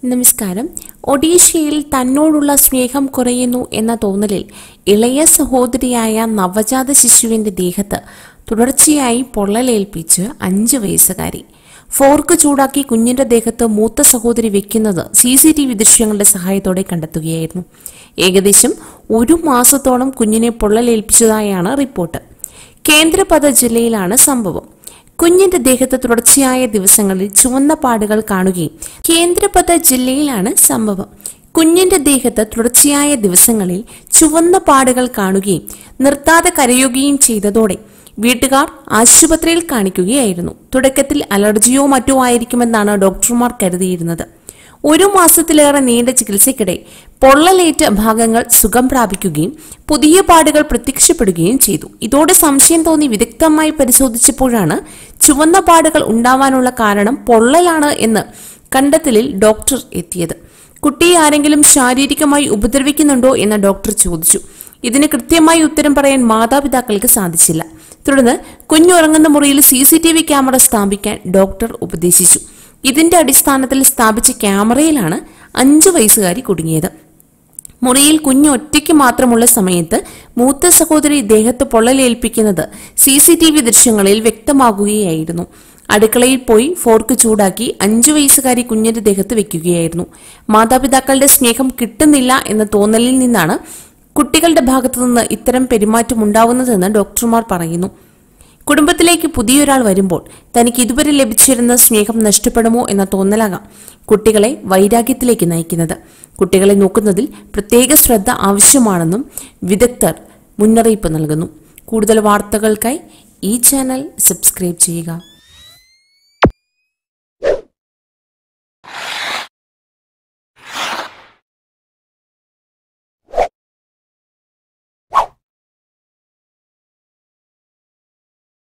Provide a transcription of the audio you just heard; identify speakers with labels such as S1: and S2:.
S1: നമസ്കാരം ഒഡീഷയിൽ തന്നോടുള്ള സ്നേഹം കുറയുന്നു എന്ന തോന്നലിൽ ഇളയ സഹോദരിയായ നവജാത ശിശുവിന്റെ ദേഹത്ത് തുടർച്ചയായി പൊള്ളലേൽപ്പിച്ച് അഞ്ച് വയസ്സുകാരി ഫോർക്ക് ചൂടാക്കി കുഞ്ഞിന്റെ ദേഹത്ത് മൂത്ത സഹോദരി വെക്കുന്നത് സി സി ടി വി ദൃശ്യങ്ങളുടെ സഹായത്തോടെ കണ്ടെത്തുകയായിരുന്നു ഏകദേശം ഒരു മാസത്തോളം കുഞ്ഞിനെ പൊള്ളലേൽപ്പിച്ചതായാണ് റിപ്പോർട്ട് കേന്ദ്രപദ ജില്ലയിലാണ് സംഭവം കുഞ്ഞിന്റെ ദേഹത്ത് തുടർച്ചയായ ദിവസങ്ങളിൽ ചുവന്ന പാടുകൾ കാണുകയും കേന്ദ്രപദ ജില്ലയിലാണ് സംഭവം കുഞ്ഞിന്റെ ദേഹത്ത് തുടർച്ചയായ ദിവസങ്ങളിൽ ചുവന്ന പാടുകൾ കാണുകയും നിർത്താതെ കരയുകയും ചെയ്തതോടെ വീട്ടുകാർ ആശുപത്രിയിൽ കാണിക്കുകയായിരുന്നു തുടക്കത്തിൽ അലർജിയോ മറ്റോ ആയിരിക്കുമെന്നാണ് ഡോക്ടർമാർ കരുതിയിരുന്നത് ഒരു മാസത്തിലേറെ നീണ്ട ചികിത്സയ്ക്കിടെ പൊള്ളലേറ്റ ഭാഗങ്ങൾ സുഖം പ്രാപിക്കുകയും പുതിയ പാടുകൾ പ്രത്യക്ഷപ്പെടുകയും ചെയ്തു ഇതോടെ സംശയം തോന്നി വിദഗ്ധമായി പരിശോധിച്ചപ്പോഴാണ് ചുവന്ന പാടുകൾ ഉണ്ടാവാനുള്ള കാരണം പൊള്ളലാണ് എന്ന് കണ്ടെത്തലിൽ ഡോക്ടർ എത്തിയത് കുട്ടിയെ ആരെങ്കിലും ശാരീരികമായി ഉപദ്രവിക്കുന്നുണ്ടോ എന്ന് ഡോക്ടർ ചോദിച്ചു ഇതിന് കൃത്യമായി ഉത്തരം പറയാൻ മാതാപിതാക്കൾക്ക് സാധിച്ചില്ല തുടർന്ന് കുഞ്ഞുറങ്ങുന്ന മുറിയിൽ C C T V camera സ്ഥാപിക്കാൻ ഡോക്ടർ ഉപദേശിച്ചു ഇതിന്റെ അടിസ്ഥാനത്തിൽ സ്ഥാപിച്ച ക്യാമറയിലാണ് അഞ്ചു വയസ്സുകാരി കുടുങ്ങിയത് മുറിയിൽ കുഞ്ഞ് ഒറ്റയ്ക്ക് മാത്രമുള്ള സമയത്ത് മൂത്ത സഹോദരി ദേഹത്ത് പൊള്ളലേൽപ്പിക്കുന്നത് സി സി ടി വി ദൃശ്യങ്ങളിൽ വ്യക്തമാകുകയായിരുന്നു അടുക്കളയിൽ പോയി ഫോർക്ക് ചൂടാക്കി അഞ്ചു വയസ്സുകാരി കുഞ്ഞിന്റെ ദേഹത്ത് വെക്കുകയായിരുന്നു മാതാപിതാക്കളുടെ സ്നേഹം കിട്ടുന്നില്ല എന്ന തോന്നലിൽ നിന്നാണ് കുട്ടികളുടെ ഭാഗത്തുനിന്ന് ഇത്തരം പെരുമാറ്റം ഉണ്ടാവുന്നതെന്ന് ഡോക്ടർമാർ പറയുന്നു കുടുംബത്തിലേക്ക് പുതിയൊരാൾ വരുമ്പോൾ തനിക്ക് ഇതുവരെ ലഭിച്ചിരുന്ന സ്നേഹം നഷ്ടപ്പെടുമോ എന്ന തോന്നലാകാം കുട്ടികളെ വൈരാഗ്യത്തിലേക്ക് നയിക്കുന്നത് കുട്ടികളെ നോക്കുന്നതിൽ പ്രത്യേക ശ്രദ്ധ ആവശ്യമാണെന്നും വിദഗ്ധർ മുന്നറിയിപ്പ് നൽകുന്നു കൂടുതൽ വാർത്തകൾക്കായി ഈ ചാനൽ സബ്സ്ക്രൈബ് ചെയ്യുക